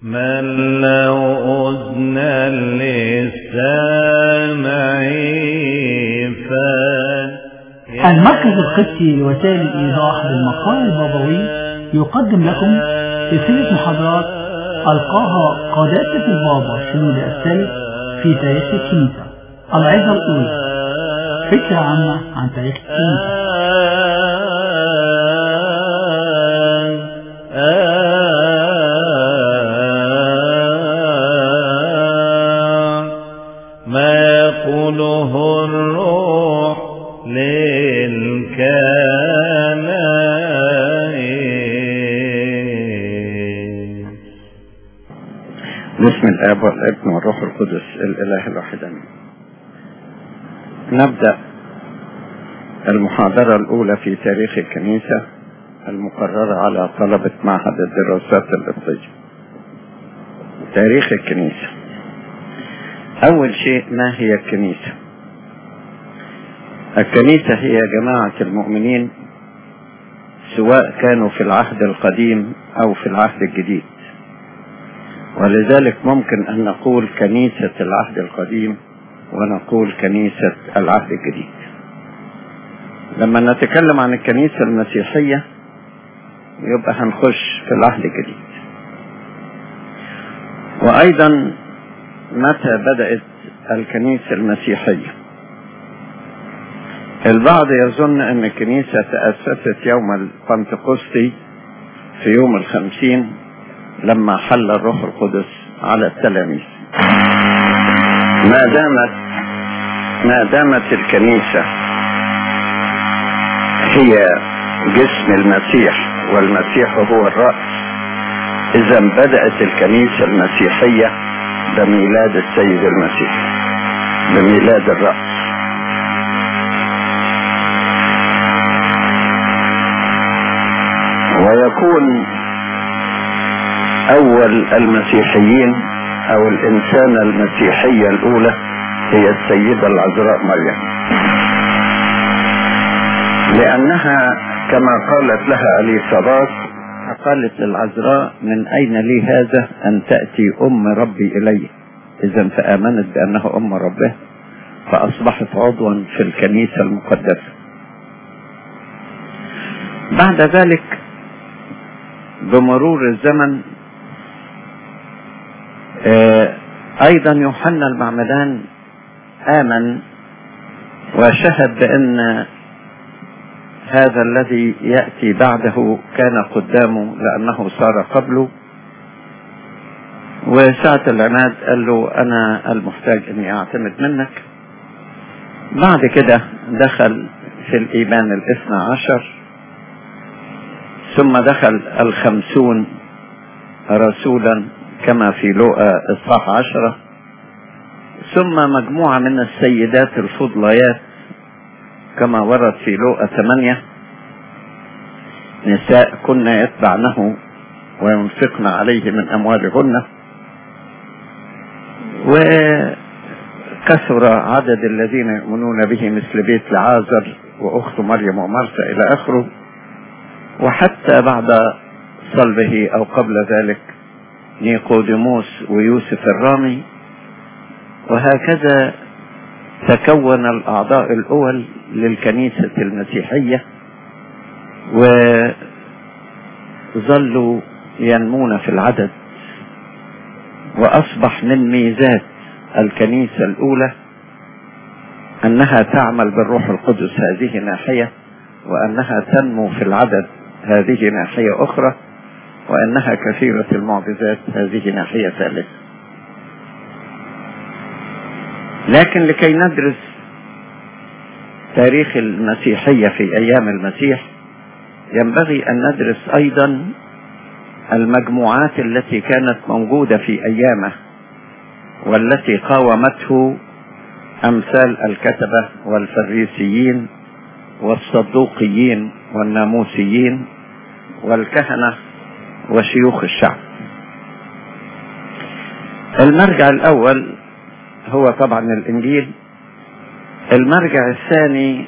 من له أذنا للسامع المركز القدسي لوسائل الإيضاح بالمقال البابوي يقدم لكم سلسلة محاضرات ألقاها قداسة البابا شنود الثالث في تاريخ الكنيسة العظة الأولى فكرة عامة عن تاريخ الكنيسة ما يقوله الروح للكنائس بسم الاب والابن والروح القدس الاله الواحد امين نبدا المحاضره الاولى في تاريخ الكنيسه المقرره على طلبه معهد الدراسات القبطيه تاريخ الكنيسه اول شيء ما هي الكنيسه الكنيسه هي جماعه المؤمنين سواء كانوا في العهد القديم او في العهد الجديد ولذلك ممكن أن نقول كنيسة العهد القديم ونقول كنيسة العهد الجديد لما نتكلم عن الكنيسة المسيحية يبقى هنخش في العهد الجديد وأيضا متى بدأت الكنيسة المسيحية البعض يظن أن الكنيسة تأسست يوم البنتقسطي في يوم الخمسين لما حل الروح القدس على التلاميذ ما دامت ما دامت الكنيسة هي جسم المسيح والمسيح هو الرأس إذا بدأت الكنيسة المسيحية بميلاد السيد المسيح بميلاد الرأس ويكون أول المسيحيين أو الإنسانة المسيحية الأولى هي السيدة العذراء مريم لأنها كما قالت لها أليصابات قالت العذراء من أين لي هذا أن تأتي أم ربي إلي إذا فآمنت بأنها أم ربه فأصبحت عضوا في الكنيسة المقدسة بعد ذلك بمرور الزمن ايضا يوحنا المعمدان امن وشهد بان هذا الذي ياتي بعده كان قدامه لانه صار قبله وساعة العناد قال له انا المحتاج اني اعتمد منك بعد كده دخل في الايمان الاثنى عشر ثم دخل الخمسون رسولا كما في لوقا اصحاح عشرة ثم مجموعة من السيدات الفضليات كما ورد في لوقا ثمانية نساء كن يتبعنه وينفقن عليه من أموالهن وكثر عدد الذين يؤمنون به مثل بيت لعازر وأخت مريم ومرثا إلى آخره وحتى بعد صلبه أو قبل ذلك نيقوديموس ويوسف الرامي وهكذا تكون الأعضاء الأول للكنيسة المسيحية وظلوا ينمون في العدد وأصبح من ميزات الكنيسة الأولى أنها تعمل بالروح القدس هذه ناحية وأنها تنمو في العدد هذه ناحية أخرى وأنها كثيرة المعجزات هذه ناحية ثالثة لكن لكي ندرس تاريخ المسيحية في أيام المسيح ينبغي أن ندرس أيضا المجموعات التي كانت موجودة في أيامه والتي قاومته أمثال الكتبة والفريسيين والصدوقيين والناموسيين والكهنة وشيوخ الشعب المرجع الأول هو طبعا الإنجيل المرجع الثاني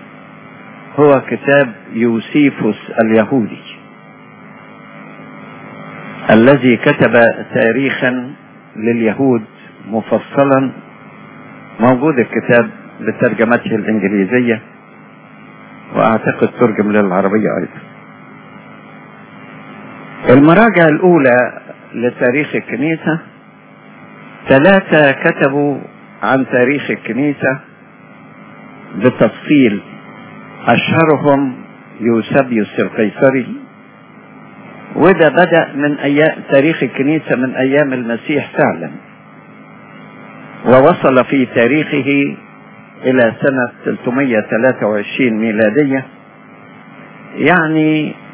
هو كتاب يوسيفوس اليهودي الذي كتب تاريخا لليهود مفصلا موجود الكتاب بترجمته الإنجليزية وأعتقد ترجم للعربية أيضا المراجع الأولى لتاريخ الكنيسة ثلاثة كتبوا عن تاريخ الكنيسة بتفصيل أشهرهم يوسبيوس القيصري وده بدأ من أيام تاريخ الكنيسة من أيام المسيح فعلا ووصل في تاريخه إلى سنة 323 ميلادية يعني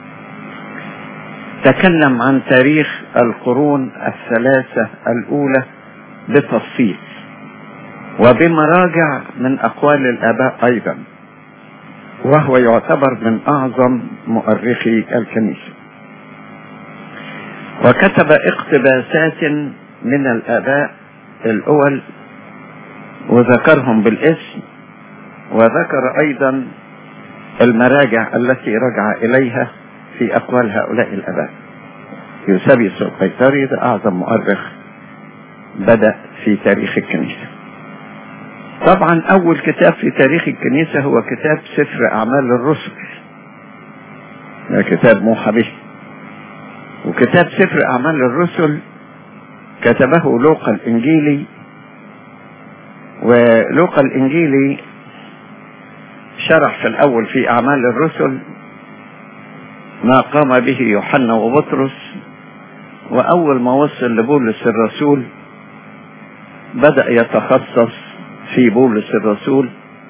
تكلم عن تاريخ القرون الثلاثة الأولى بتفصيل وبمراجع من أقوال الآباء أيضا وهو يعتبر من أعظم مؤرخي الكنيسة وكتب اقتباسات من الآباء الأول وذكرهم بالاسم وذكر أيضا المراجع التي رجع إليها في أقوال هؤلاء الآباء يوسبيوس القيصري ده أعظم مؤرخ بدأ في تاريخ الكنيسة طبعا أول كتاب في تاريخ الكنيسة هو كتاب سفر أعمال الرسل ده كتاب موحى به وكتاب سفر أعمال الرسل كتبه لوقا الإنجيلي ولوقا الإنجيلي شرح في الأول في أعمال الرسل ما قام به يوحنا وبطرس وأول ما وصل لبولس الرسول بدأ يتخصص في بولس الرسول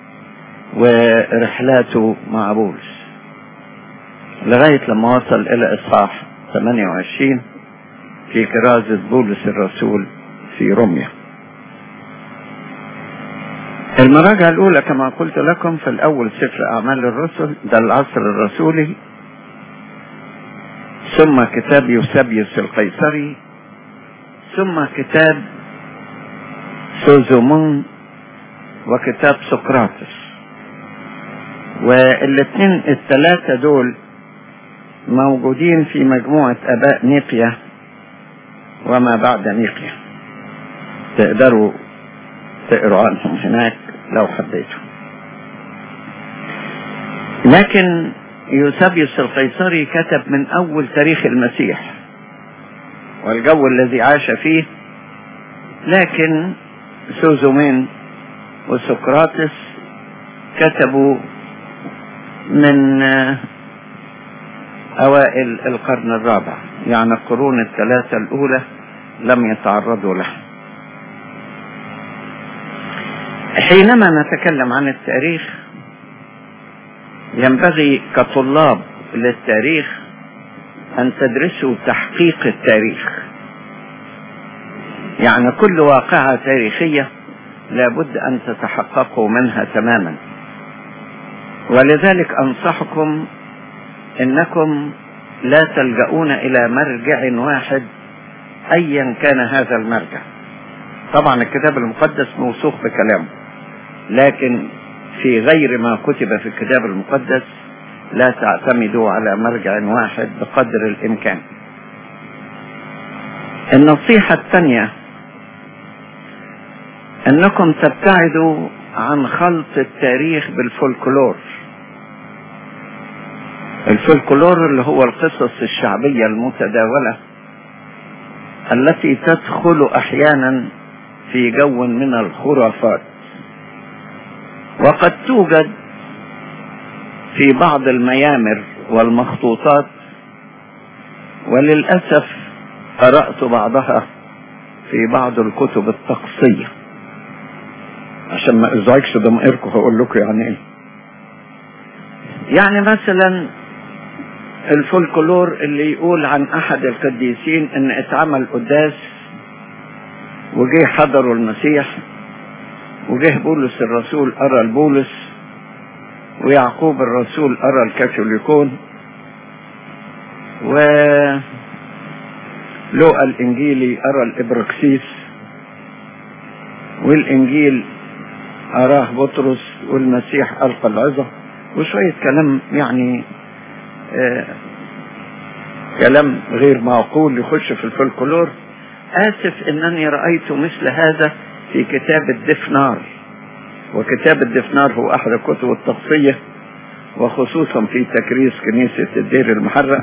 ورحلاته مع بولس لغاية لما وصل إلى إصحاح 28 في كرازة بولس الرسول في روميا المراجع الأولى كما قلت لكم في الأول سفر أعمال الرسل ده العصر الرسولي ثم كتاب يوسبيوس القيصري ثم كتاب سوزومون وكتاب سقراطس والاثنين الثلاثة دول موجودين في مجموعة أباء نيقيا وما بعد نيقيا تقدروا تقروا عنهم هناك لو حبيتوا لكن يوسبيوس القيصري كتب من أول تاريخ المسيح والجو الذي عاش فيه لكن سوزومين وسقراطس كتبوا من أوائل القرن الرابع يعني القرون الثلاثة الأولى لم يتعرضوا لها حينما نتكلم عن التاريخ ينبغي كطلاب للتاريخ أن تدرسوا تحقيق التاريخ يعني كل واقعة تاريخية لابد أن تتحققوا منها تماما ولذلك أنصحكم أنكم لا تلجؤون إلى مرجع واحد أيا كان هذا المرجع طبعا الكتاب المقدس موثوق بكلامه لكن في غير ما كتب في الكتاب المقدس لا تعتمدوا على مرجع واحد بقدر الإمكان النصيحة الثانية أنكم تبتعدوا عن خلط التاريخ بالفولكلور الفولكلور اللي هو القصص الشعبية المتداولة التي تدخل أحيانا في جو من الخرافات وقد توجد في بعض الميامر والمخطوطات وللأسف قرأت بعضها في بعض الكتب الطقسية عشان ما ازعجش ضمائركم هقول لكم يعني ايه يعني مثلا الفولكلور اللي يقول عن احد القديسين ان اتعمل قداس وجه حضروا المسيح وجه بولس الرسول ارى البولس ويعقوب الرسول ارى الكاثوليكون و لوقا الانجيلي ارى الابراكسيس والانجيل اراه بطرس والمسيح القى العظه وشويه كلام يعني كلام غير معقول يخش في الفلكلور آسف أنني رأيت مثل هذا في كتاب الدفنار وكتاب الدفنار هو أحد كتب التقصية وخصوصا في تكريس كنيسة الدير المحرق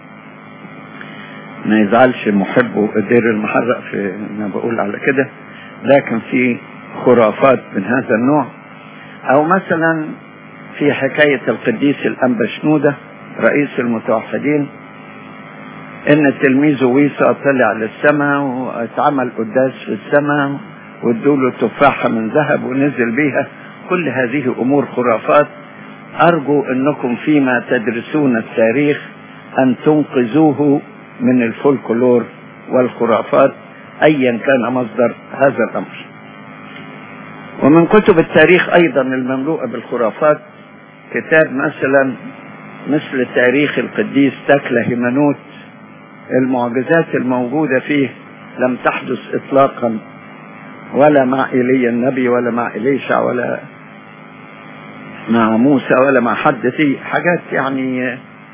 ما يزعلش محبه الدير المحرق في أنا بقول على كده لكن في خرافات من هذا النوع أو مثلا في حكاية القديس الأنبا شنودة رئيس المتوحدين ان تلميذه ويسا طلع للسماء واتعمل قداس في السماء وادوله تفاحة من ذهب ونزل بيها كل هذه امور خرافات ارجو انكم فيما تدرسون التاريخ ان تنقذوه من الفولكلور والخرافات ايا كان مصدر هذا الامر ومن كتب التاريخ ايضا المملوءة بالخرافات كتاب مثلا مثل تاريخ القديس تكلا هيمانوت المعجزات الموجودة فيه لم تحدث اطلاقا ولا مع ايليا النبي ولا مع اليشع ولا مع موسى ولا مع حد فيه حاجات يعني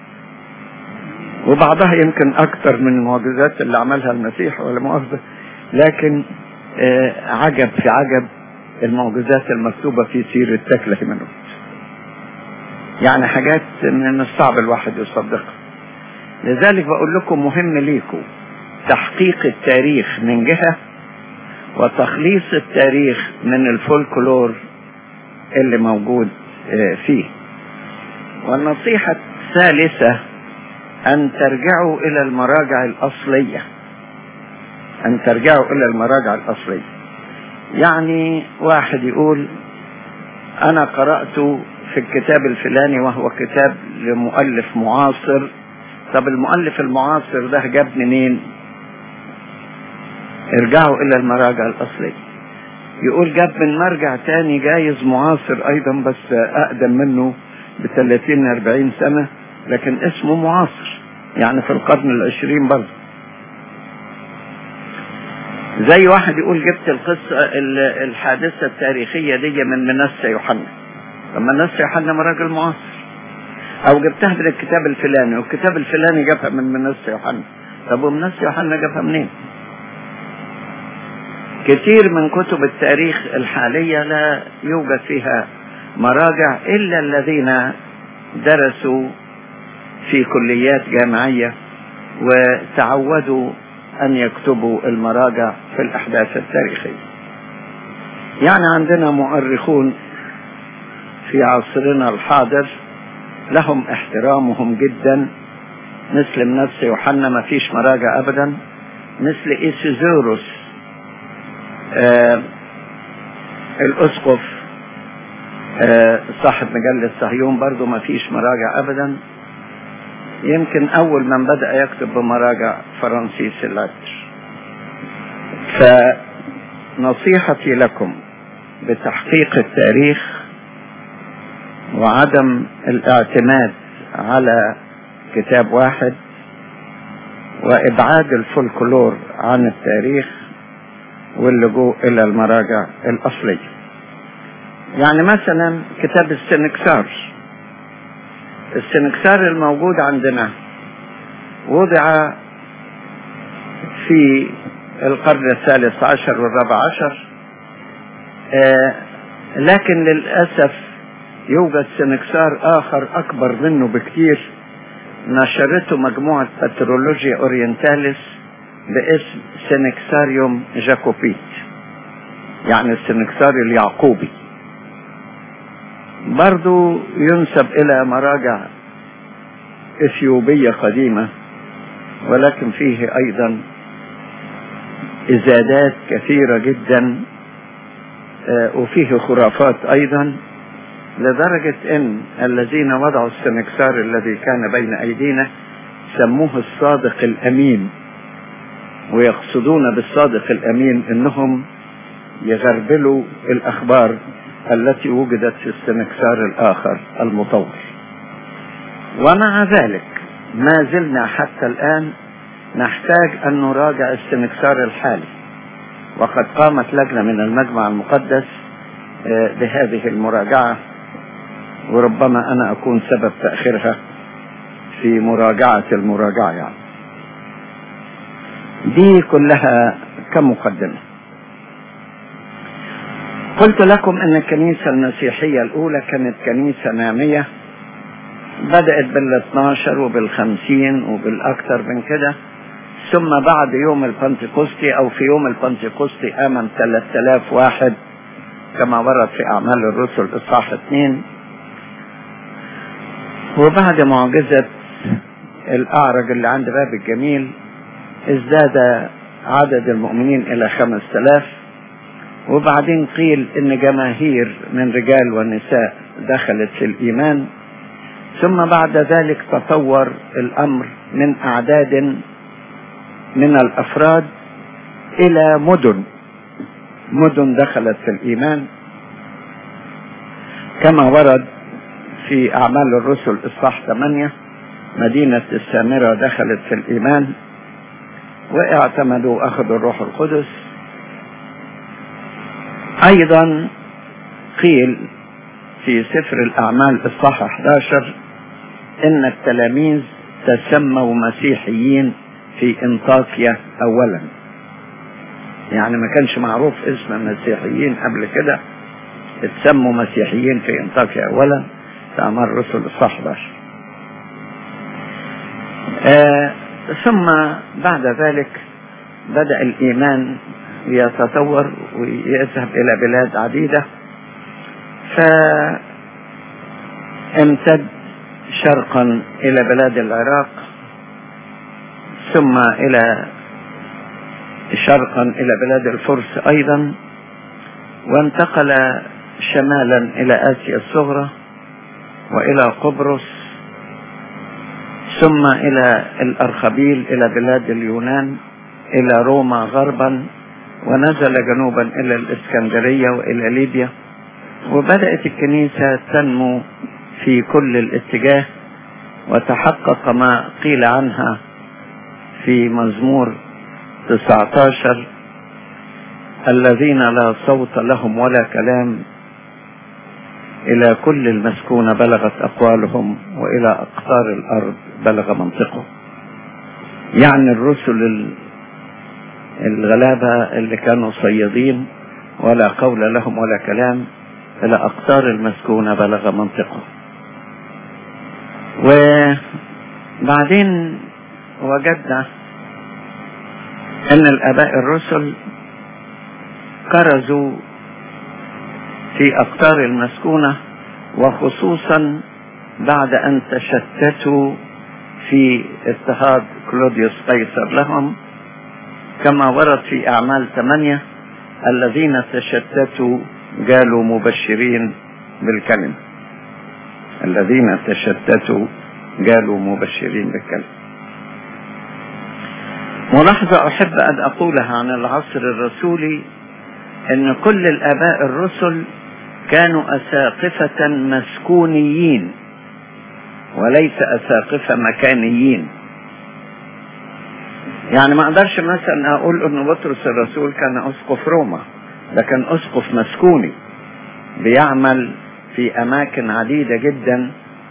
وبعضها يمكن اكتر من المعجزات اللي عملها المسيح ولا مؤاخذة لكن عجب في عجب المعجزات المكتوبة في سيرة تكلا هيمانوت يعني حاجات من الصعب الواحد يصدقها لذلك بقول لكم مهم ليكم تحقيق التاريخ من جهة وتخليص التاريخ من الفولكلور اللي موجود فيه والنصيحة الثالثة أن ترجعوا إلى المراجع الأصلية أن ترجعوا إلى المراجع الأصلية يعني واحد يقول أنا قرأت في الكتاب الفلاني وهو كتاب لمؤلف معاصر طب المؤلف المعاصر ده جاب منين ارجعوا الى المراجع الاصلية يقول جاب من مرجع تاني جايز معاصر ايضا بس اقدم منه ب 30 40 سنة لكن اسمه معاصر يعني في القرن العشرين برضه زي واحد يقول جبت القصة الحادثة التاريخية دي من منسى يوحنا لما منسى يوحنا راجل معاصر او جبتها من الكتاب الفلاني والكتاب الفلاني جابها من منسى يوحنا طب ومنسى يوحنا جابها منين كثير من كتب التاريخ الحالية لا يوجد فيها مراجع إلا الذين درسوا في كليات جامعية وتعودوا أن يكتبوا المراجع في الأحداث التاريخية يعني عندنا مؤرخون في عصرنا الحاضر لهم احترامهم جدا مثل نفس يوحنا ما فيش مراجع ابدا مثل ايسيزوروس آه الاسقف آه صاحب مجلة صهيون برضو ما فيش مراجع ابدا يمكن اول من بدأ يكتب بمراجع فرانسيس العطر فنصيحتي لكم بتحقيق التاريخ وعدم الاعتماد على كتاب واحد وابعاد الفولكلور عن التاريخ واللجوء الى المراجع الاصلية يعني مثلا كتاب السنكسار السنكسار الموجود عندنا وضع في القرن الثالث عشر والرابع عشر آه لكن للأسف يوجد سنكسار آخر أكبر منه بكتير نشرته مجموعة باترولوجيا أورينتاليس باسم سنكساريوم جاكوبيت يعني السنكسار اليعقوبي برضو ينسب إلى مراجع إثيوبية قديمة ولكن فيه أيضا إزادات كثيرة جدا وفيه خرافات أيضا لدرجة ان الذين وضعوا السنكسار الذي كان بين ايدينا سموه الصادق الامين ويقصدون بالصادق الامين انهم يغربلوا الاخبار التي وجدت في السنكسار الاخر المطور ومع ذلك ما زلنا حتى الان نحتاج ان نراجع السنكسار الحالي وقد قامت لجنة من المجمع المقدس بهذه المراجعة وربما أنا أكون سبب تأخيرها في مراجعة المراجعة يعني دي كلها كمقدمة قلت لكم ان الكنيسة المسيحية الاولى كانت كنيسة نامية بدأت بال 12 وبال 50 وبالاكثر من كده ثم بعد يوم البنتكوستي او في يوم البنتكوستي امن 3000 واحد كما ورد في اعمال الرسل اصحاح 2 وبعد معجزة الاعرج اللي عند باب الجميل ازداد عدد المؤمنين الى 5000 وبعدين قيل ان جماهير من رجال ونساء دخلت في الايمان ثم بعد ذلك تطور الامر من اعداد من الافراد الى مدن مدن دخلت في الايمان كما ورد في اعمال الرسل اصحاح 8 مدينة السامرة دخلت في الايمان واعتمدوا اخذوا الروح القدس ايضا قيل في سفر الاعمال اصحاح 11 ان التلاميذ تسموا مسيحيين في انطاكيا اولا يعني ما كانش معروف اسم مسيحيين قبل كده اتسموا مسيحيين في انطاكيا اولا في اعمال الرسل اصحاح 11 آه ثم بعد ذلك بدأ الإيمان يتطور ويذهب إلى بلاد عديدة فامتد شرقا إلى بلاد العراق ثم إلى شرقا إلى بلاد الفرس أيضا وانتقل شمالا إلى آسيا الصغرى وإلى قبرص ثم إلى الأرخبيل إلى بلاد اليونان إلى روما غربا ونزل جنوبا إلى الإسكندرية وإلى ليبيا وبدأت الكنيسة تنمو في كل الاتجاه وتحقق ما قيل عنها في مزمور 19 الذين لا صوت لهم ولا كلام إلى كل المسكونة بلغت أقوالهم وإلى أقطار الأرض بلغ منطقه يعني الرسل الغلابة اللي كانوا صيادين ولا قول لهم ولا كلام إلى أقطار المسكونة بلغ منطقه وبعدين وجدنا أن الآباء الرسل كرزوا في أقطار المسكونة وخصوصا بعد أن تشتتوا في اضطهاد كلوديوس قيصر لهم كما ورد في أعمال ثمانية الذين تشتتوا قالوا مبشرين بالكلمة الذين تشتتوا قالوا مبشرين بالكلمة ملاحظة أحب أن أقولها عن العصر الرسولي أن كل الآباء الرسل كانوا أساقفة مسكونيين وليس أساقفة مكانيين يعني ما أقدرش مثلا أقول أن بطرس الرسول كان أسقف روما ده كان أسقف مسكوني بيعمل في أماكن عديدة جدا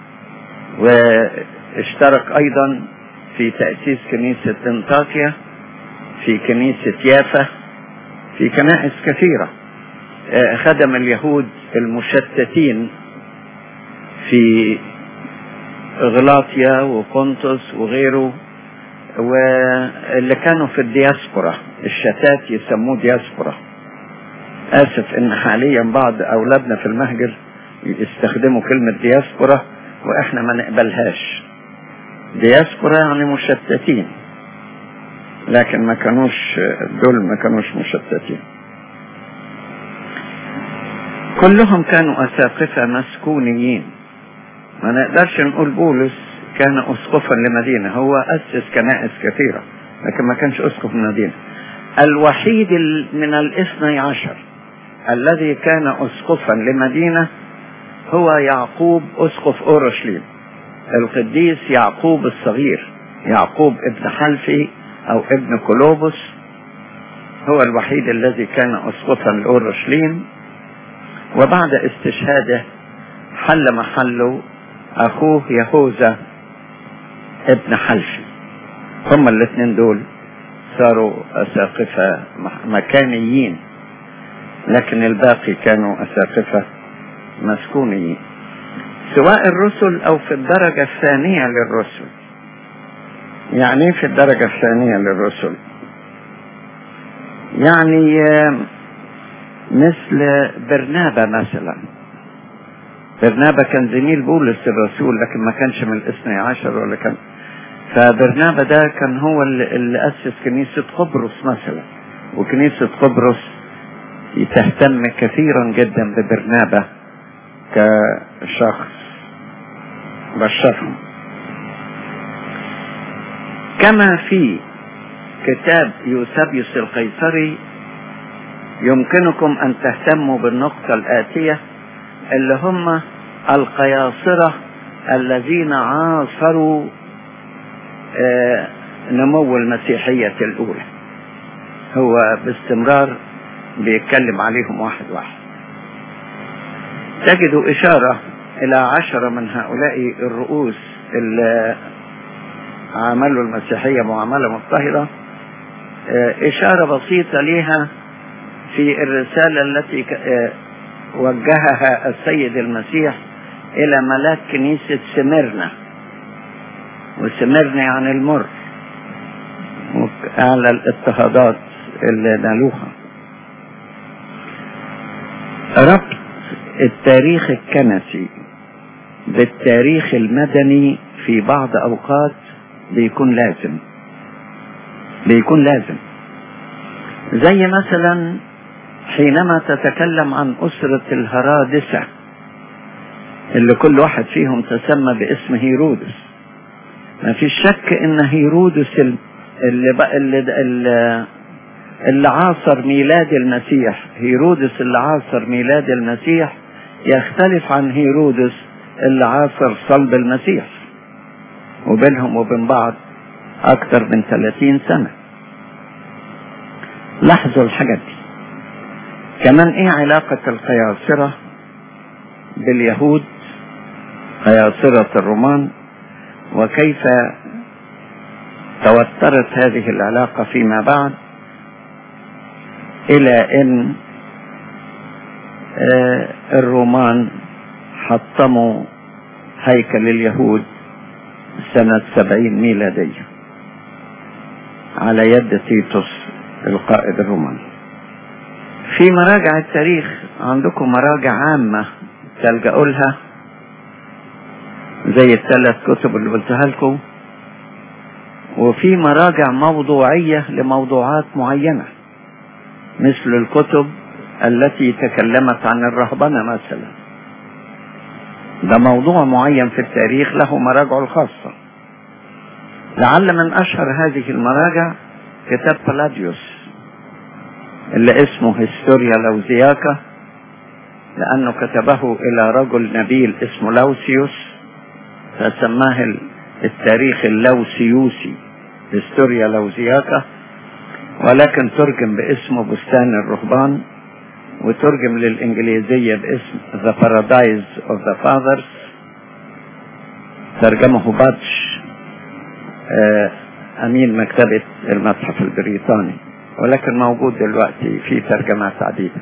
واشترك أيضا في تأسيس كنيسة انطاكيا في كنيسة يافا في كنائس كثيرة خدم اليهود المشتتين في غلاطيا وقنطس وغيره واللي كانوا في الدياسبورا الشتات يسموه دياسبورا اسف ان حاليا بعض اولادنا في المهجر يستخدموا كلمة دياسبورا واحنا ما نقبلهاش دياسبورا يعني مشتتين لكن ما كانوش دول ما كانوش مشتتين كلهم كانوا أساقفة مسكونيين ما نقدرش نقول بولس كان أسقفا لمدينة هو أسس كنائس كثيرة لكن ما كانش أسقف مدينة الوحيد من الاثني عشر الذي كان أسقفا لمدينة هو يعقوب أسقف أورشليم القديس يعقوب الصغير يعقوب ابن حلفي أو ابن كولوبوس هو الوحيد الذي كان أسقفا لأورشليم وبعد استشهاده حل محله أخوه يهوذا ابن حلفي هما الاثنين دول صاروا أساقفة مكانيين لكن الباقي كانوا أساقفة مسكونيين سواء الرسل أو في الدرجة الثانية للرسل يعني في الدرجة الثانية للرسل يعني مثل برنابا مثلا برنابا كان زميل بولس الرسول لكن ما كانش من الاثني عشر ولا كان فبرنابا ده كان هو اللي أسس كنيسة قبرص مثلا وكنيسة قبرص تهتم كثيرا جدا ببرنابا كشخص بشرهم كما في كتاب يوسابيوس القيصري يمكنكم ان تهتموا بالنقطة الآتية اللي هم القياصرة الذين عاصروا آه نمو المسيحية الأولى هو باستمرار بيتكلم عليهم واحد واحد تجد إشارة إلى عشرة من هؤلاء الرؤوس اللي عملوا المسيحية معاملة مضطهدة إشارة بسيطة ليها في الرسالة التي وجهها السيد المسيح إلى ملاك كنيسة سمرنا وسمرنا يعني المر على الاضطهادات اللي نالوها ربط التاريخ الكنسي بالتاريخ المدني في بعض اوقات بيكون لازم بيكون لازم زي مثلا حينما تتكلم عن أسرة الهرادسة اللي كل واحد فيهم تسمى باسم هيرودس ما في شك ان هيرودس اللي, بقى اللي, اللي اللي عاصر ميلاد المسيح هيرودس اللي عاصر ميلاد المسيح يختلف عن هيرودس اللي عاصر صلب المسيح وبينهم وبين بعض أكثر من 30 سنة لاحظوا الحاجات دي كمان ايه علاقة القياصرة باليهود قياصرة الرومان وكيف توترت هذه العلاقة فيما بعد الى ان آه الرومان حطموا هيكل اليهود سنة سبعين ميلادية على يد تيتوس القائد الروماني في مراجع التاريخ عندكم مراجع عامة تلجأوا لها زي الثلاث كتب اللي قلتها لكم وفي مراجع موضوعية لموضوعات معينة مثل الكتب التي تكلمت عن الرهبنة مثلا ده موضوع معين في التاريخ له مراجعه الخاصة لعل من أشهر هذه المراجع كتاب بلاديوس اللي اسمه هيستوريا لوزياكا لأنه كتبه إلى رجل نبيل اسمه لوسيوس فسماه التاريخ اللوسيوسي هيستوريا لوزياكا ولكن ترجم باسمه بستان الرهبان وترجم للإنجليزية باسم The Paradise of the Fathers ترجمه باتش أمين مكتبة المتحف البريطاني ولكن موجود دلوقتي في ترجمات عديدة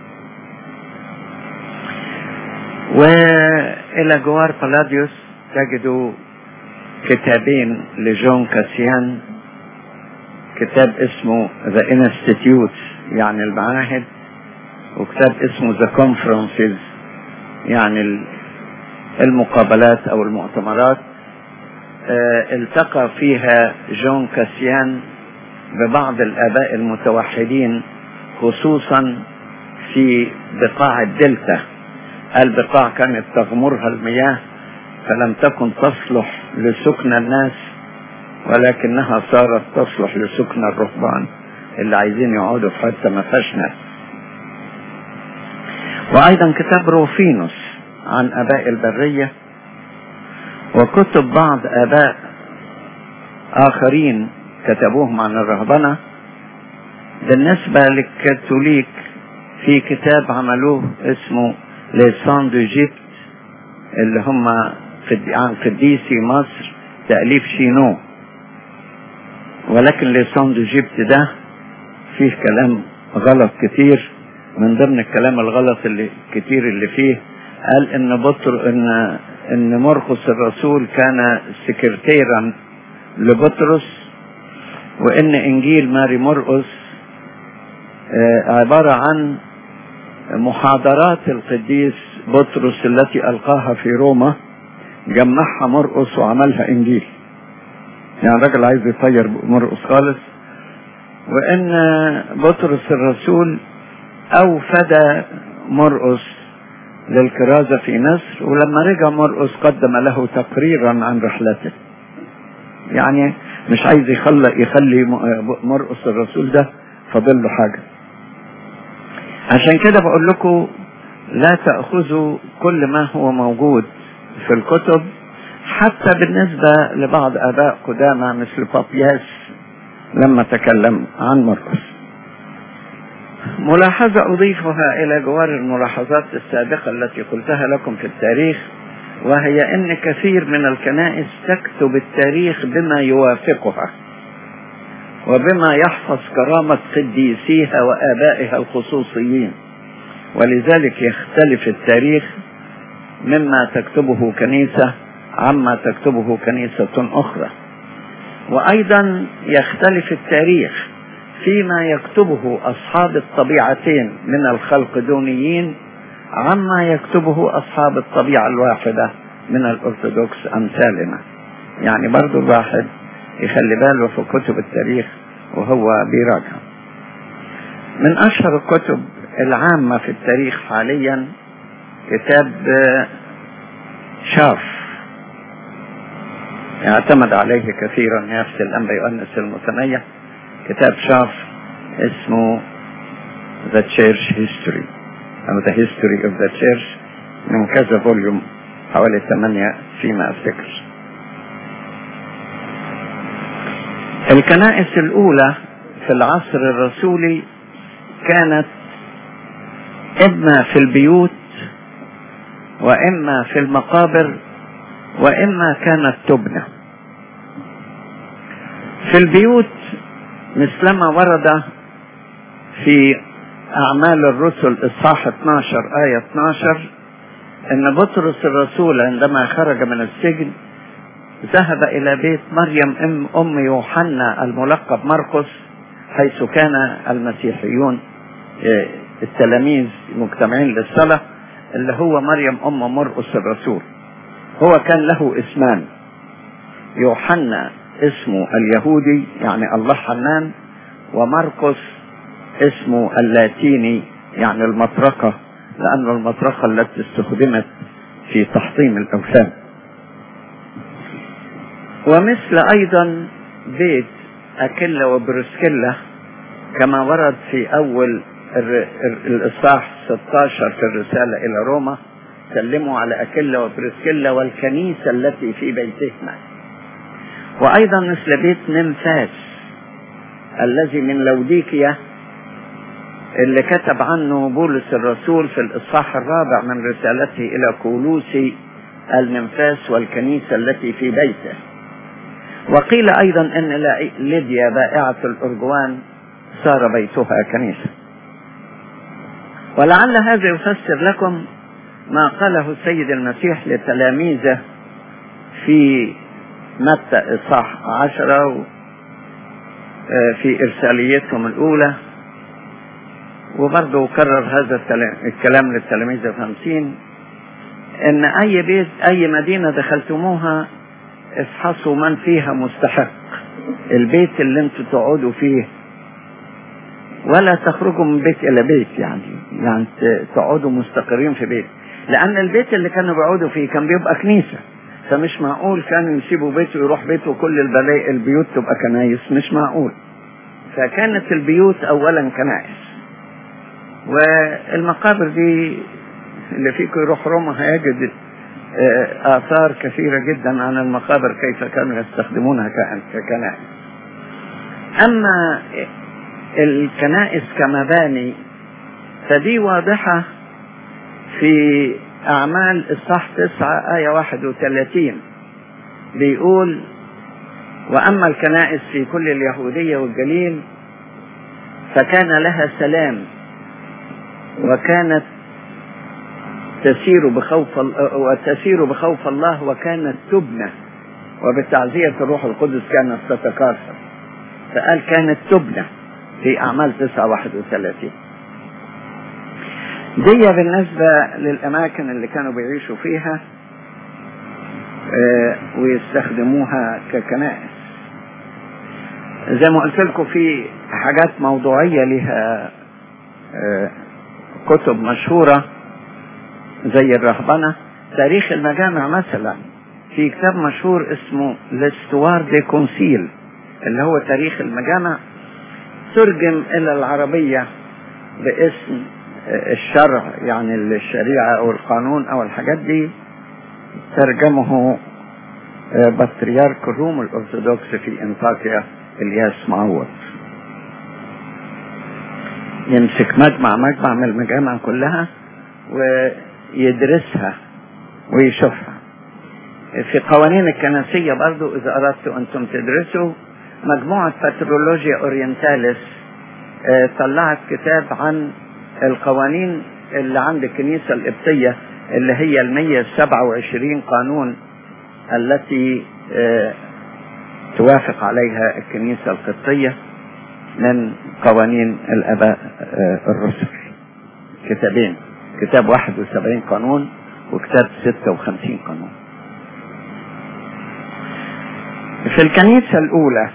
وإلى جوار بلاديوس تجدوا كتابين لجون كاسيان كتاب اسمه The Institute يعني المعاهد وكتاب اسمه The Conferences يعني المقابلات أو المؤتمرات اه التقى فيها جون كاسيان ببعض الآباء المتوحدين خصوصا في بقاع الدلتا البقاع كانت تغمرها المياه فلم تكن تصلح لسكن الناس ولكنها صارت تصلح لسكن الرهبان اللي عايزين يقعدوا في حته ما فيهاش ناس وايضا كتاب روفينوس عن اباء البريه وكتب بعض اباء اخرين كتبوهم عن الرهبنه بالنسبه للكاثوليك في كتاب عملوه اسمه ليسان ديجيبت اللي هم في عن قديسي مصر تأليف شينو ولكن لسان جيبت ده فيه كلام غلط كتير من ضمن الكلام الغلط اللي كتير اللي فيه قال ان بطر ان ان مرقس الرسول كان سكرتيرا لبطرس وان انجيل ماري مرقس عبارة عن محاضرات القديس بطرس التي ألقاها في روما جمعها مرقس وعملها إنجيل يعني الراجل عايز يطير مرقس خالص وإن بطرس الرسول أوفد مرقس للكرازة في مصر ولما رجع مرقس قدم له تقريرا عن رحلته يعني مش عايز يخلي يخلي مرقس الرسول ده فاضل له حاجه عشان كده بقول لكم لا تأخذوا كل ما هو موجود في الكتب حتى بالنسبة لبعض آباء قدامى مثل بابياس لما تكلم عن مرقس ملاحظة أضيفها إلى جوار الملاحظات السابقة التي قلتها لكم في التاريخ وهي أن كثير من الكنائس تكتب التاريخ بما يوافقها وبما يحفظ كرامة قديسيها وآبائها الخصوصيين ولذلك يختلف التاريخ مما تكتبه كنيسة عما تكتبه كنيسة أخرى وأيضا يختلف التاريخ فيما يكتبه أصحاب الطبيعتين من الخلقدونيين عما يكتبه أصحاب الطبيعة الواحدة من الأرثوذكس أمثالنا يعني برضو الواحد يخلي باله في كتب التاريخ وهو بيراجع من أشهر الكتب العامة في التاريخ حاليا كتاب شاف اعتمد عليه كثيرا نفس الأنبا يؤنس المتنيح كتاب شاف اسمه The Church History أو The History of the Church من كذا فوليوم حوالي ثمانية فيما أفتكر الكنائس الأولى في العصر الرسولي كانت إما في البيوت وإما في المقابر وإما كانت تبنى في البيوت مثلما ورد في أعمال الرسل إصحاح 12 آية 12 أن بطرس الرسول عندما خرج من السجن ذهب إلى بيت مريم أم, أم يوحنا الملقب مرقس حيث كان المسيحيون التلاميذ مجتمعين للصلاة اللي هو مريم أم مرقس الرسول هو كان له اسمان يوحنا اسمه اليهودي يعني الله حنان ومرقس اسمه اللاتيني يعني المطرقة لأن المطرقة التي استخدمت في تحطيم الأوثان ومثل أيضا بيت أكيلا وبرسكيلا كما ورد في أول الإصحاح 16 في الرسالة إلى روما سلموا على أكيلا وبرسكيلا والكنيسة التي في بيتهما وأيضا مثل بيت نمفاس الذي من لوديكيا اللي كتب عنه بولس الرسول في الإصحاح الرابع من رسالته إلى كولوسي النمفاس والكنيسة التي في بيته وقيل أيضا أن ليديا بائعة الأرجوان صار بيتها كنيسة ولعل هذا يفسر لكم ما قاله السيد المسيح لتلاميذه في متى إصحاح عشرة في إرساليتهم الأولى وبرضه كرر هذا الكلام للتلاميذ الخمسين إن أي بيت أي مدينة دخلتموها افحصوا من فيها مستحق البيت اللي انتوا تقعدوا فيه ولا تخرجوا من بيت الى بيت يعني يعني تقعدوا مستقرين في بيت لان البيت اللي كانوا بيقعدوا فيه كان بيبقى كنيسه فمش معقول كانوا يسيبوا بيته ويروح بيته وكل البلاء البيوت تبقى كنايس مش معقول فكانت البيوت اولا كنائس والمقابر دي اللي فيكم يروح روما هيجد آثار كثيرة جدا عن المقابر كيف كانوا يستخدمونها ككنائس أما الكنائس كمباني فدي واضحة في أعمال الصح تسعة آية واحد وثلاثين بيقول وأما الكنائس في كل اليهودية والجليل فكان لها سلام وكانت تسير بخوف وتسير بخوف الله وكانت تبنى وبتعزية الروح القدس كانت تتكاثر فقال كانت تبنى في أعمال 9 31 دي بالنسبة للأماكن اللي كانوا بيعيشوا فيها آه، ويستخدموها ككنائس زي ما قلت لكم في حاجات موضوعية لها آه، كتب مشهورة زي الرهبنة تاريخ المجامع مثلا في كتاب مشهور اسمه الاستوار دي كونسيل اللي هو تاريخ المجامع ترجم الى العربية باسم الشرع يعني الشريعة او القانون او الحاجات دي ترجمه بطريرك الروم الارثوذكس في انطاكيا الياس معوض يمسك مجمع مجمع من المجامع كلها ويدرسها ويشوفها في قوانين الكنسية برضو إذا أردتوا أنتم تدرسوا مجموعة باترولوجيا أورينتاليس آه، طلعت كتاب عن القوانين اللي عند الكنيسة القبطية اللي هي المية سبعة وعشرين قانون التي آه، توافق عليها الكنيسة القبطية من قوانين الآباء آه، الرسل كتابين كتاب 71 قانون وكتاب 56 قانون في الكنيسة الأولى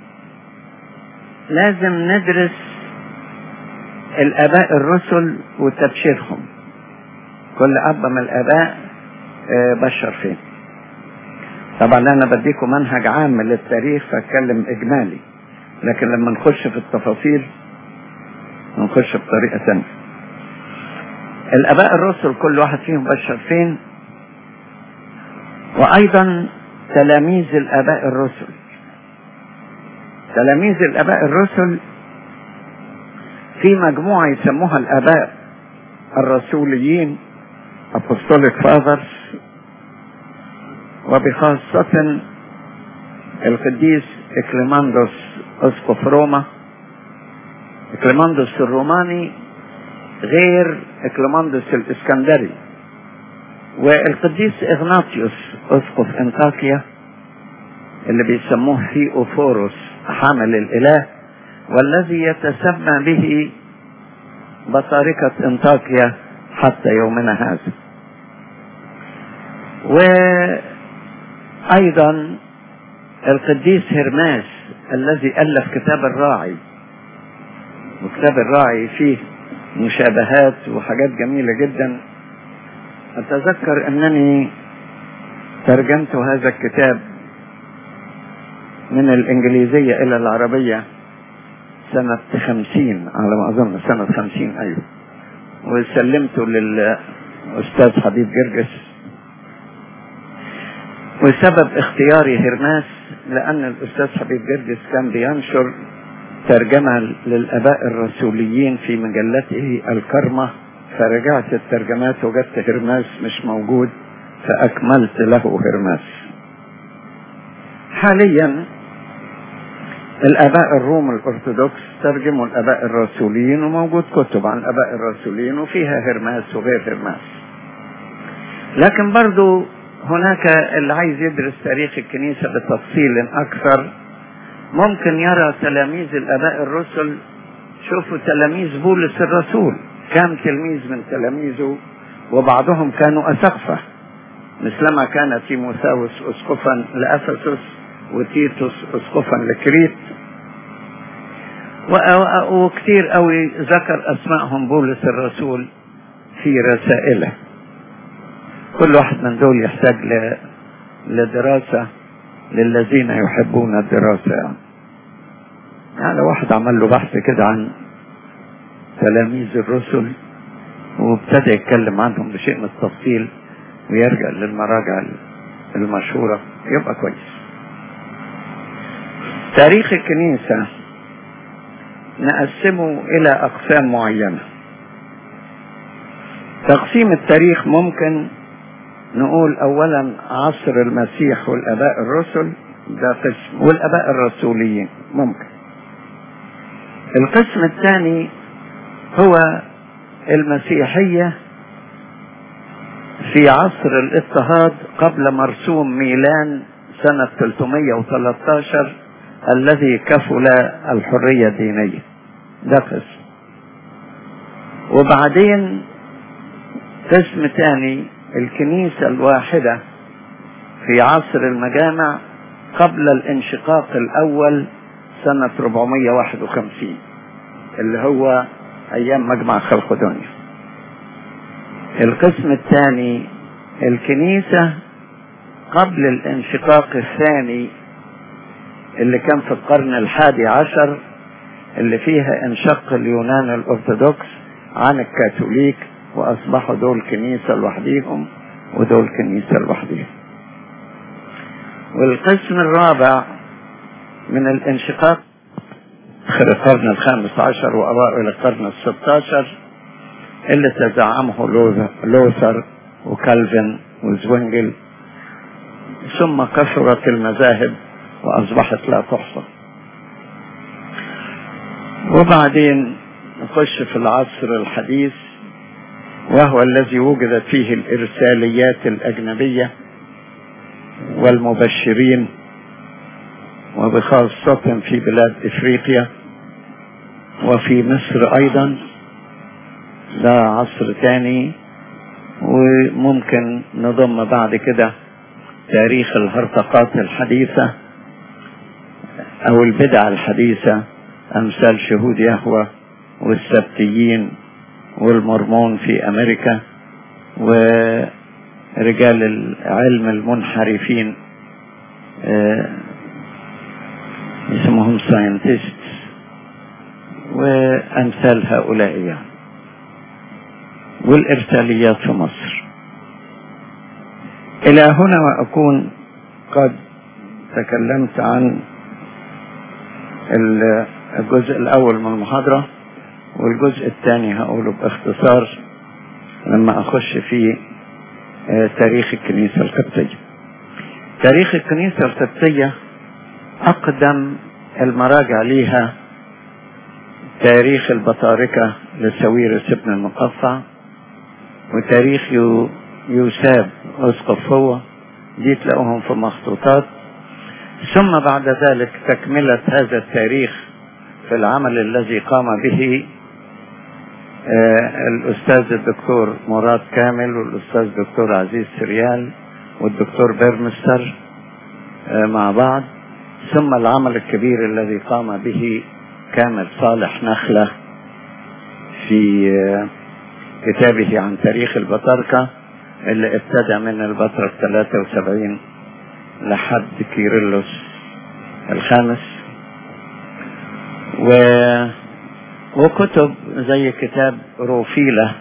لازم ندرس الآباء الرسل وتبشيرهم كل أب من الآباء آه، بشر فين طبعا أنا بديكم منهج عام للتاريخ فأتكلم إجمالي لكن لما نخش في التفاصيل نخش بطريقة ثانية الآباء الرسل كل واحد فيهم بشر فين وأيضا تلاميذ الآباء الرسل تلاميذ الآباء الرسل في مجموعة يسموها الآباء الرسوليين Apostolic Fathers وبخاصة القديس إكليماندوس أسقف روما إكليماندوس الروماني غير إكليماندوس الإسكندري والقديس إغناطيوس أسقف أنطاكيا اللي بيسموه ثيوفوروس حامل الإله والذي يتسمى به بطاركة انطاكيا حتى يومنا هذا وأيضا القديس هرماس الذي ألف كتاب الراعي وكتاب الراعي فيه مشابهات وحاجات جميلة جدا أتذكر أنني ترجمت هذا الكتاب من الإنجليزية إلى العربية سنة خمسين على ما أظن سنة خمسين أيوه وسلمته للأستاذ حبيب جرجس وسبب اختياري هرماس لأن الأستاذ حبيب جرجس كان بينشر ترجمة للآباء الرسوليين في مجلته الكرمة فرجعت الترجمات وجدت هرماس مش موجود فأكملت له هرماس حاليا الآباء الروم الأرثوذكس ترجموا الآباء الرسوليين وموجود كتب عن الآباء الرسوليين وفيها هرماس وغير هرماس لكن برضو هناك اللي عايز يدرس تاريخ الكنيسة بتفصيل أكثر ممكن يرى تلاميذ الآباء الرسل شوفوا تلاميذ بولس الرسول كم تلميذ من تلاميذه وبعضهم كانوا أسقفة مثلما كان تيموثاوس أسقفا لأفسس وتيتوس أسقفا لكريت وكثير قوي ذكر أسمائهم بولس الرسول في رسائله كل واحد من دول يحتاج ل... لدراسة للذين يحبون الدراسة يعني. يعني واحد عمل له بحث كده عن تلاميذ الرسل وابتدى يتكلم عنهم بشيء من التفصيل ويرجع للمراجع المشهورة يبقى كويس تاريخ الكنيسة نقسمه إلى أقسام معينة تقسيم التاريخ ممكن نقول أولا عصر المسيح والآباء الرسل ده قسم والاباء الرسوليين ممكن القسم الثاني هو المسيحية في عصر الاضطهاد قبل مرسوم ميلان سنة 313 الذي كفل الحرية الدينية ده قسم وبعدين قسم ثاني الكنيسة الواحدة في عصر المجامع قبل الانشقاق الأول سنة 451 اللي هو أيام مجمع خلق دنيا القسم الثاني الكنيسة قبل الانشقاق الثاني اللي كان في القرن الحادي عشر اللي فيها انشق اليونان الأرثوذكس عن الكاثوليك وأصبحوا دول كنيسة لوحديهم ودول كنيسة لوحديهم والقسم الرابع من الانشقاق آخر القرن الخامس عشر وأوائل القرن الستاشر اللي تزعمه لوثر وكالفن وزوينجل ثم كثرت المذاهب وأصبحت لا تحصى وبعدين نخش في العصر الحديث وهو الذي وجدت فيه الإرساليات الأجنبية والمبشرين وبخاصة في بلاد إفريقيا وفي مصر أيضا ده عصر تاني وممكن نضم بعد كده تاريخ الهرطقات الحديثة أو البدع الحديثة أمثال شهود يهوى والسبتيين والمرمون في أمريكا ورجال العلم المنحرفين اسمهم ساينتست وأمثال هؤلاء يعني والإرساليات في مصر إلى هنا وأكون قد تكلمت عن الجزء الأول من المحاضرة والجزء الثاني هقوله باختصار لما أخش في تاريخ الكنيسة القبطية تاريخ الكنيسة القبطية أقدم المراجع ليها تاريخ البطاركة لسويرس ابن المقفع وتاريخ يوساب أسقف هو دي تلاقوهم في مخطوطات ثم بعد ذلك تكملة هذا التاريخ في العمل الذي قام به آه الأستاذ الدكتور مراد كامل والأستاذ الدكتور عزيز سريال والدكتور بيرمستر آه مع بعض ثم العمل الكبير الذي قام به كامل صالح نخلة في آه كتابه عن تاريخ البطاركة اللي ابتدى من البطرة 73 لحد كيرلس الخامس و وكتب زي كتاب روفيلة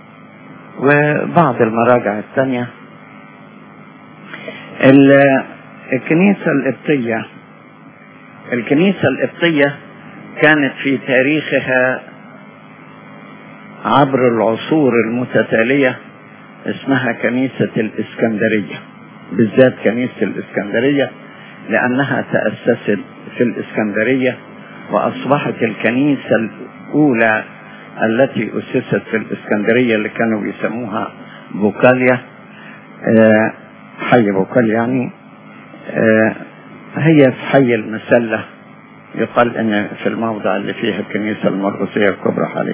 وبعض المراجع الثانية الكنيسة القبطية الكنيسة القبطية كانت في تاريخها عبر العصور المتتالية اسمها كنيسة الإسكندرية بالذات كنيسة الإسكندرية لأنها تأسست في الإسكندرية وأصبحت الكنيسة الأولى التي أسست في الإسكندرية اللي كانوا بيسموها بوكاليا آه حي بوكاليا يعني آه هي في حي المسلة يقال أن في الموضع اللي فيها الكنيسة المرقسية الكبرى حاليا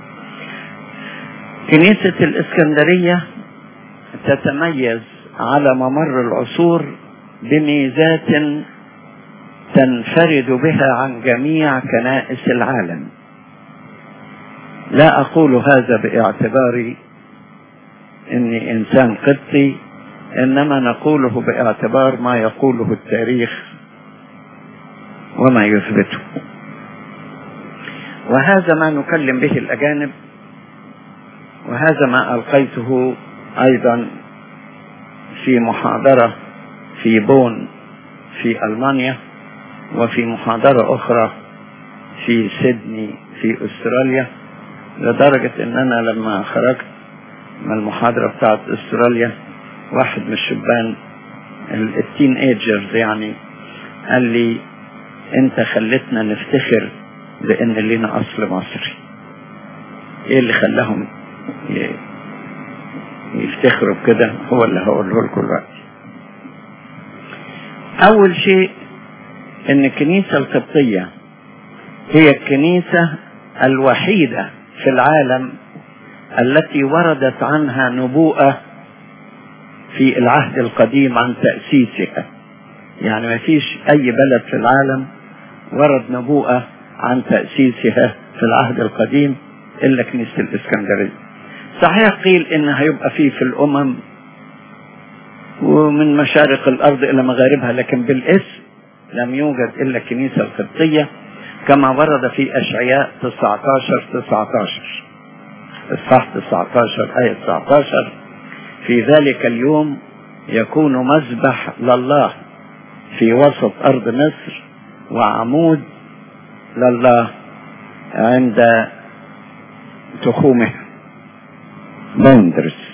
كنيسة الإسكندرية تتميز على ممر العصور بميزات تنفرد بها عن جميع كنائس العالم لا أقول هذا باعتباري إني إنسان قبطي إنما نقوله باعتبار ما يقوله التاريخ وما يثبته وهذا ما نكلم به الأجانب وهذا ما ألقيته أيضا في محاضرة في بون في ألمانيا وفي محاضرة أخرى في سيدني في أستراليا لدرجة إن أنا لما خرجت من المحاضرة بتاعت أستراليا واحد من الشبان التين ايجرز يعني قال لي انت خلتنا نفتخر بان لنا اصل مصري ايه اللي خلاهم ي- يفتخروا بكده هو اللي هقوله لكم دلوقتي اول شيء ان الكنيسة القبطية هي الكنيسة الوحيدة في العالم التي وردت عنها نبوءة في العهد القديم عن تأسيسها يعني ما فيش أي بلد في العالم ورد نبوءة عن تأسيسها في العهد القديم إلا كنيسة الإسكندرية صحيح قيل إن هيبقى فيه في الأمم ومن مشارق الأرض إلى مغاربها لكن بالاسم لم يوجد إلا الكنيسة القبطية كما ورد في أشعياء 19 19 إصحاح 19 آية 19 في ذلك اليوم يكون مذبح لله في وسط أرض مصر وعمود لله عند تخومه بوندرز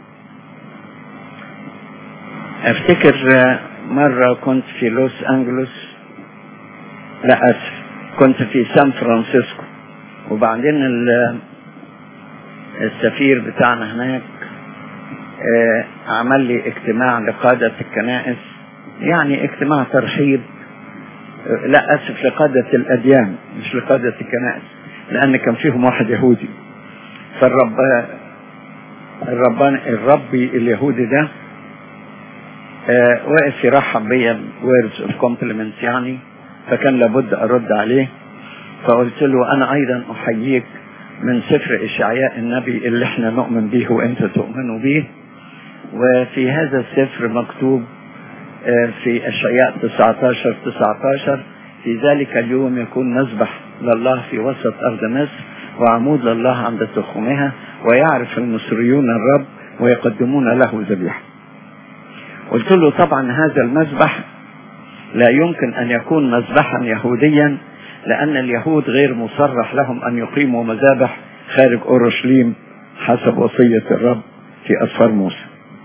افتكر مرة كنت في لوس انجلوس لا اسف كنت في سان فرانسيسكو وبعدين ال- السفير بتاعنا هناك آه، عمل لي اجتماع لقادة الكنائس يعني اجتماع ترحيب آه، لا اسف لقادة الاديان مش لقادة الكنائس لان كان فيهم واحد يهودي فالرب الربان الربي اليهودي ده آه، وقف يرحب بيا words of compliments يعني فكان لابد ارد عليه فقلت له انا ايضا احييك من سفر اشعياء النبي اللي احنا نؤمن به وانت تؤمنوا به وفي هذا السفر مكتوب آه، في اشعياء 19 19 في ذلك اليوم يكون نذبح لله في وسط ارض مصر وعمود لله عند تخومها ويعرف المصريون الرب ويقدمون له ذبيحه قلت له طبعا هذا المذبح لا يمكن ان يكون مذبحا يهوديا لان اليهود غير مصرح لهم ان يقيموا مذابح خارج اورشليم حسب وصيه الرب في اسفار موسى.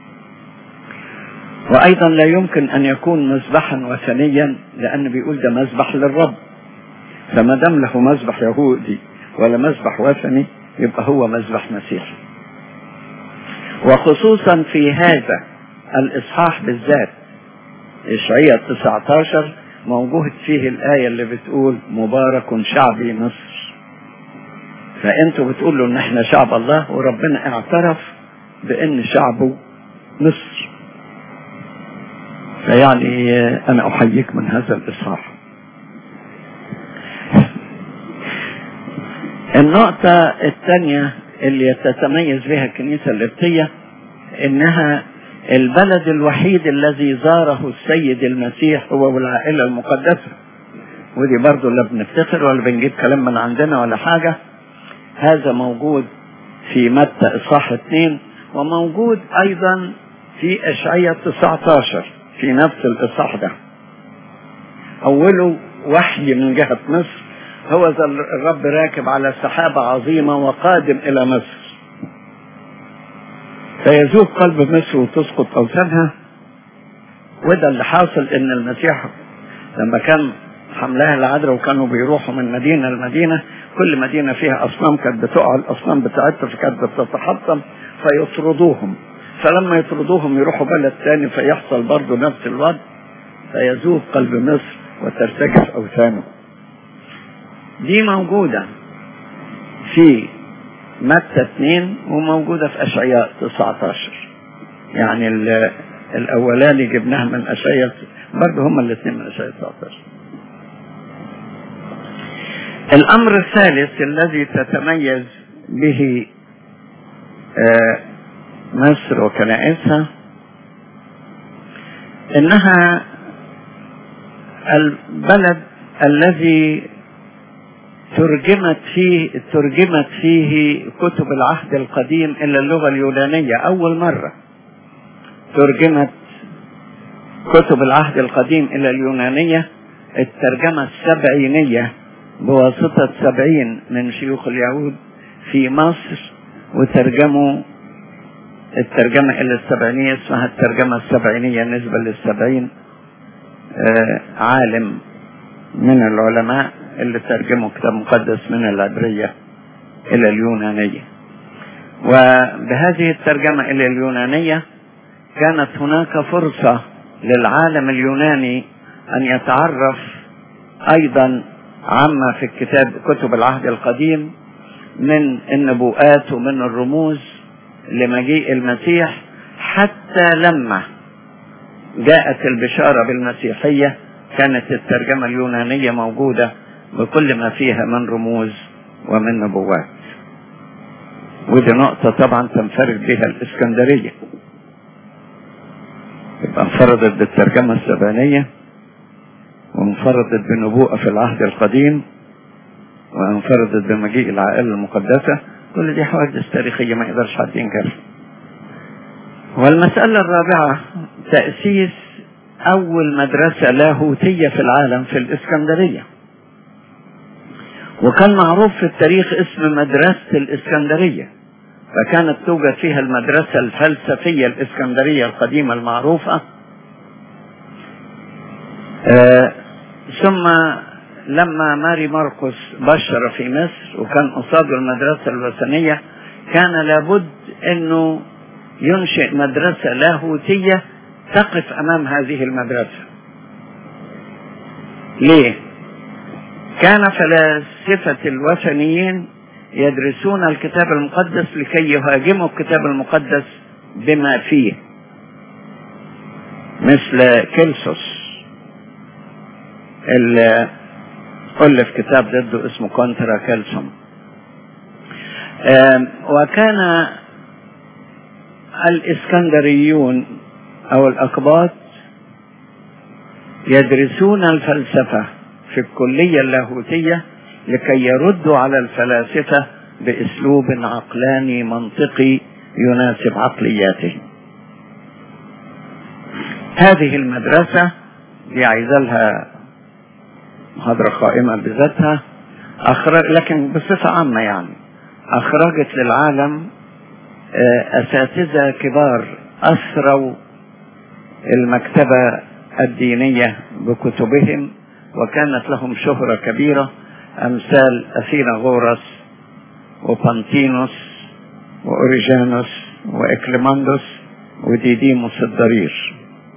وايضا لا يمكن ان يكون مذبحا وثنيا لان بيقول ده مذبح للرب. فما دام له مذبح يهودي ولا مذبح وثني يبقى هو مذبح مسيحي. وخصوصا في هذا الإصحاح بالذات إشعياء 19 موجود فيه الآية اللي بتقول مبارك شعبي مصر فأنتوا بتقولوا إن إحنا شعب الله وربنا اعترف بإن شعبه مصر فيعني أنا أحييك من هذا الإصحاح النقطة الثانية اللي تتميز بها الكنيسة القبطية إنها البلد الوحيد الذي زاره السيد المسيح هو والعائلة المقدسة ودي برضو لا بنفتخر ولا بنجيب كلام من عندنا ولا حاجة هذا موجود في متى إصحاح اثنين وموجود أيضا في أشعية 19 في نفس الإصحاح ده أوله وحي من جهة مصر هو ذا الرب راكب على سحابة عظيمة وقادم إلى مصر فيذوب قلب مصر وتسقط أوثانها وده اللي حاصل إن المسيح لما كان حملها العذراء وكانوا بيروحوا من مدينة لمدينة كل مدينة فيها أصنام كانت بتقع الأصنام بتاعتها فكانت بتتحطم فيطردوهم فلما يطردوهم يروحوا بلد تاني فيحصل برضه نفس الوضع فيذوب قلب مصر وترتجف أوثانه دي موجودة في متى 2 وموجودة في أشعياء 19 يعني الأولاني جبناها من أشعياء برضه هما الاثنين من أشعياء 19 الأمر الثالث الذي تتميز به مصر وكنائسها إنها البلد الذي ترجمت فيه ترجمت فيه كتب العهد القديم الى اللغه اليونانيه اول مره ترجمت كتب العهد القديم الى اليونانيه الترجمه السبعينيه بواسطه سبعين من شيوخ اليهود في مصر وترجموا الترجمة إلى السبعينية اسمها الترجمة السبعينية نسبة للسبعين آه عالم من العلماء اللي ترجموا كتاب مقدس من العبرية إلى اليونانية وبهذه الترجمة إلى اليونانية كانت هناك فرصة للعالم اليوناني أن يتعرف أيضا عما في الكتاب كتب العهد القديم من النبوءات ومن الرموز لمجيء المسيح حتى لما جاءت البشارة بالمسيحية كانت الترجمة اليونانية موجودة بكل ما فيها من رموز ومن نبوات ودي نقطة طبعا تنفرد بها الإسكندرية يبقى انفردت بالترجمة السبانية وانفردت بنبوءة في العهد القديم وانفردت بمجيء العائلة المقدسة كل دي حوادث تاريخية ما يقدرش حد ينكرها والمسألة الرابعة تأسيس أول مدرسة لاهوتية في العالم في الإسكندرية وكان معروف في التاريخ اسم مدرسة الإسكندرية فكانت توجد فيها المدرسة الفلسفية الإسكندرية القديمة المعروفة آه ثم لما ماري ماركوس بشر في مصر وكان قصاده المدرسة الوثنية كان لابد انه ينشئ مدرسة لاهوتية تقف امام هذه المدرسة ليه كان فلاسفة الوثنيين يدرسون الكتاب المقدس لكي يهاجموا الكتاب المقدس بما فيه مثل كيلسوس اللي ألف كتاب ضده اسمه كونترا كيلسوم وكان الإسكندريون أو الأقباط يدرسون الفلسفة في الكلية اللاهوتية لكي يردوا على الفلاسفة بأسلوب عقلاني منطقي يناسب عقلياتهم هذه المدرسة دي عايزة لها محاضرة قائمة بذاتها أخرج لكن بصفة عامة يعني أخرجت للعالم أساتذة كبار أسروا المكتبة الدينية بكتبهم وكانت لهم شهرة كبيرة أمثال أثيناغورس وبانتينوس وأوريجانوس وإكليماندوس وديديموس الضرير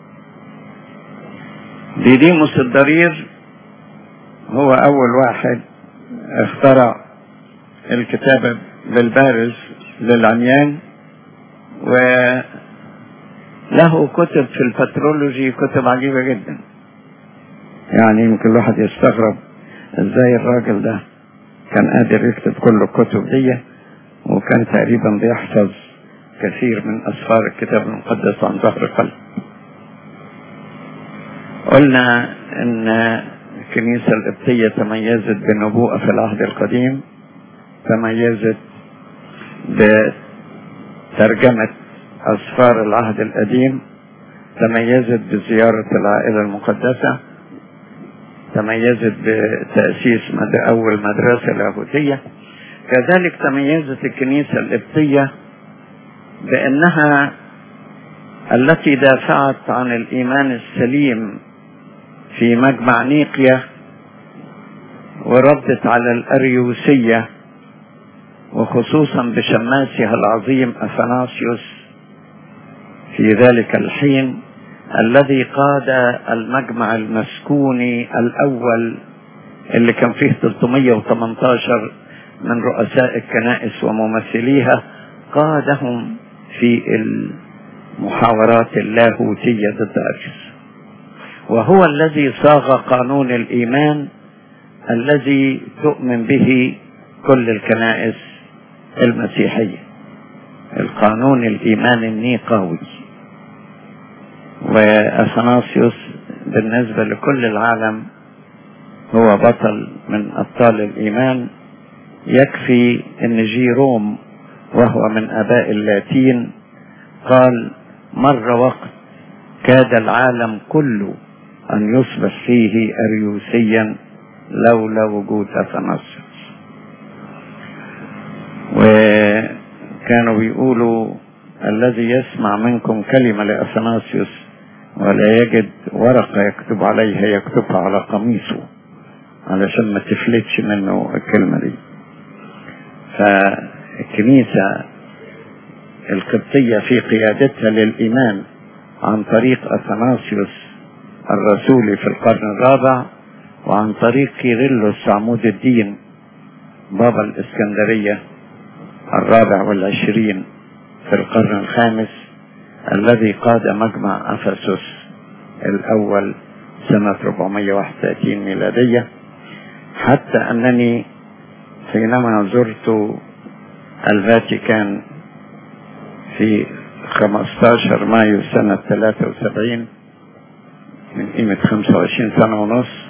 ديديموس الضرير هو أول واحد اخترع الكتابة بالبارز للعميان وله كتب في البترولوجي كتب عجيبة جدا يعني يمكن الواحد يستغرب ازاي الراجل ده كان قادر يكتب كل الكتب دي وكان تقريبا بيحفظ كثير من اسفار الكتاب المقدس عن ظهر قلب قلنا ان الكنيسة القبطية تميزت بالنبوءة في العهد القديم تميزت بترجمة أسفار العهد القديم تميزت بزيارة العائلة المقدسة تميزت بتأسيس مد... أول مدرسة لاهوتية كذلك تميزت الكنيسة القبطية بأنها التي دافعت عن الإيمان السليم في مجمع نيقيا وردت على الأريوسية وخصوصا بشماسها العظيم أثناسيوس في ذلك الحين الذي قاد المجمع المسكوني الأول اللي كان فيه 318 من رؤساء الكنائس وممثليها قادهم في المحاورات اللاهوتية ضد أريوس وهو الذي صاغ قانون الإيمان الذي تؤمن به كل الكنائس المسيحية القانون الإيمان النيقاوي وأثناسيوس بالنسبة لكل العالم هو بطل من أبطال الإيمان يكفي أن جيروم وهو من أباء اللاتين قال مر وقت كاد العالم كله أن يصبح فيه أريوسيا لولا وجود أثناسيوس وكانوا بيقولوا الذي يسمع منكم كلمة لأثناسيوس ولا يجد ورقة يكتب عليها يكتبها على قميصه علشان ما تفلتش منه الكلمة دي فالكنيسة القبطية في قيادتها للإيمان عن طريق أثناسيوس الرسولي في القرن الرابع وعن طريق كيرلس عمود الدين بابا الإسكندرية الرابع والعشرين في القرن الخامس الذي قاد مجمع أفسس الأول سنة 431 ميلادية حتى أنني حينما زرت الفاتيكان في 15 مايو سنة 73 من قيمة 25 سنة ونص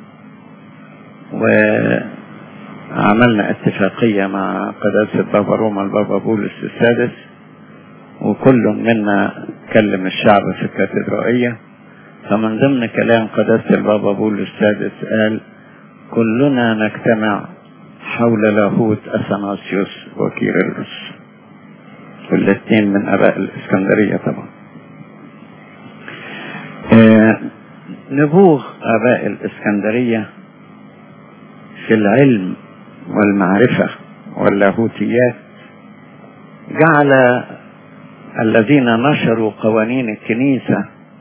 وعملنا اتفاقية مع قداسة بابا روما البابا بولس السادس وكل منا كلم الشعب في الكاتدرائية فمن ضمن كلام قداسة البابا بولس السادس قال كلنا نجتمع حول لاهوت أثناسيوس وكيرلس والاثنين من اباء الاسكندرية طبعا آه نبوغ اباء الاسكندرية في العلم والمعرفة واللاهوتيات جعل الذين نشروا قوانين الكنيسة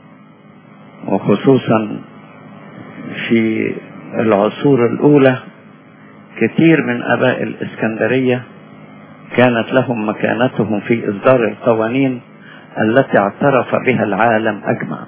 وخصوصا في العصور الاولى كثير من اباء الاسكندريه كانت لهم مكانتهم في إصدار القوانين التي اعترف بها العالم أجمع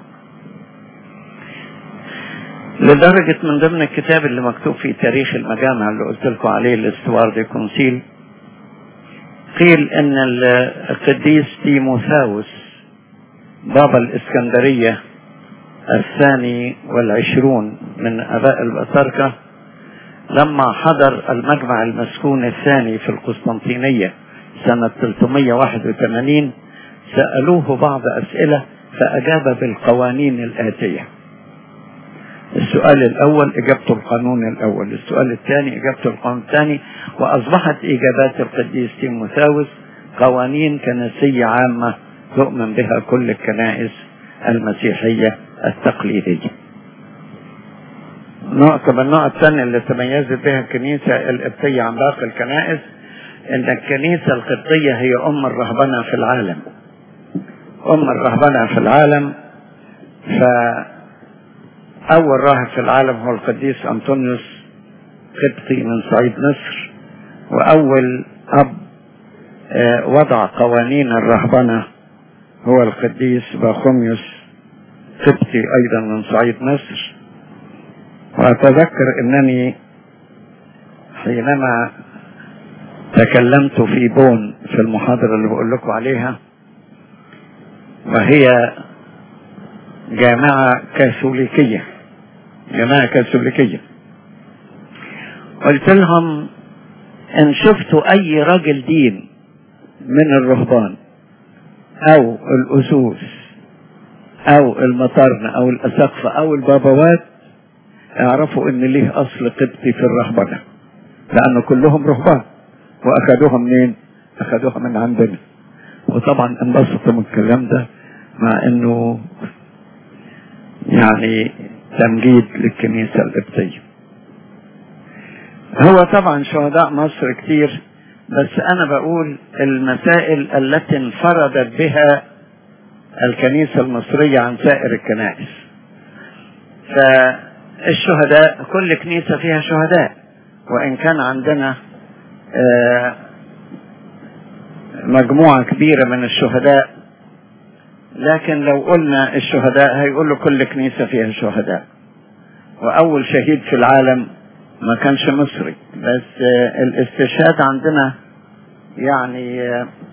لدرجة من ضمن الكتاب اللي مكتوب في تاريخ المجامع اللي قلت لكم عليه الاستوار دي كونسيل قيل ان القديس تيموثاوس بابا الاسكندرية الثاني والعشرون من اباء البطاركة لما حضر المجمع المسكون الثاني في القسطنطينية سنة 381 سألوه بعض أسئلة فأجاب بالقوانين الآتية السؤال الأول إجابته القانون الأول السؤال الثاني إجابته القانون الثاني وأصبحت إجابات القديس تيموثاوس قوانين كنسية عامة تؤمن بها كل الكنائس المسيحية التقليدية نقطة من النقط الثانية اللي تميزت بها الكنيسة القبطية عن باقي الكنائس إن الكنيسة القبطية هي أم الرهبنة في العالم. أم الرهبنة في العالم فأول راهب في العالم هو القديس أنطونيوس قبطي من صعيد مصر وأول أب وضع قوانين الرهبنة هو القديس باخوميوس قبطي أيضا من صعيد مصر وأتذكر أنني حينما تكلمت في بون في المحاضرة اللي بقول لكم عليها وهي جامعة كاثوليكية جامعة كاثوليكية قلت لهم إن شفتوا أي راجل دين من الرهبان أو الأسوس أو المطارنة أو الأساقفة أو البابوات اعرفوا ان ليه اصل قبطي في الرهبنه لان كلهم رهبان واخدوها منين اخدوها من عندنا وطبعا انبسطوا من الكلام ده مع انه يعني تمجيد للكنيسة القبطية هو طبعا شهداء مصر كتير بس انا بقول المسائل التي انفردت بها الكنيسة المصرية عن سائر الكنائس فالشهداء كل كنيسة فيها شهداء وإن كان عندنا مجموعة كبيرة من الشهداء لكن لو قلنا الشهداء هيقولوا كل كنيسة فيها شهداء وأول شهيد في العالم ما كانش مصري بس الاستشهاد عندنا يعني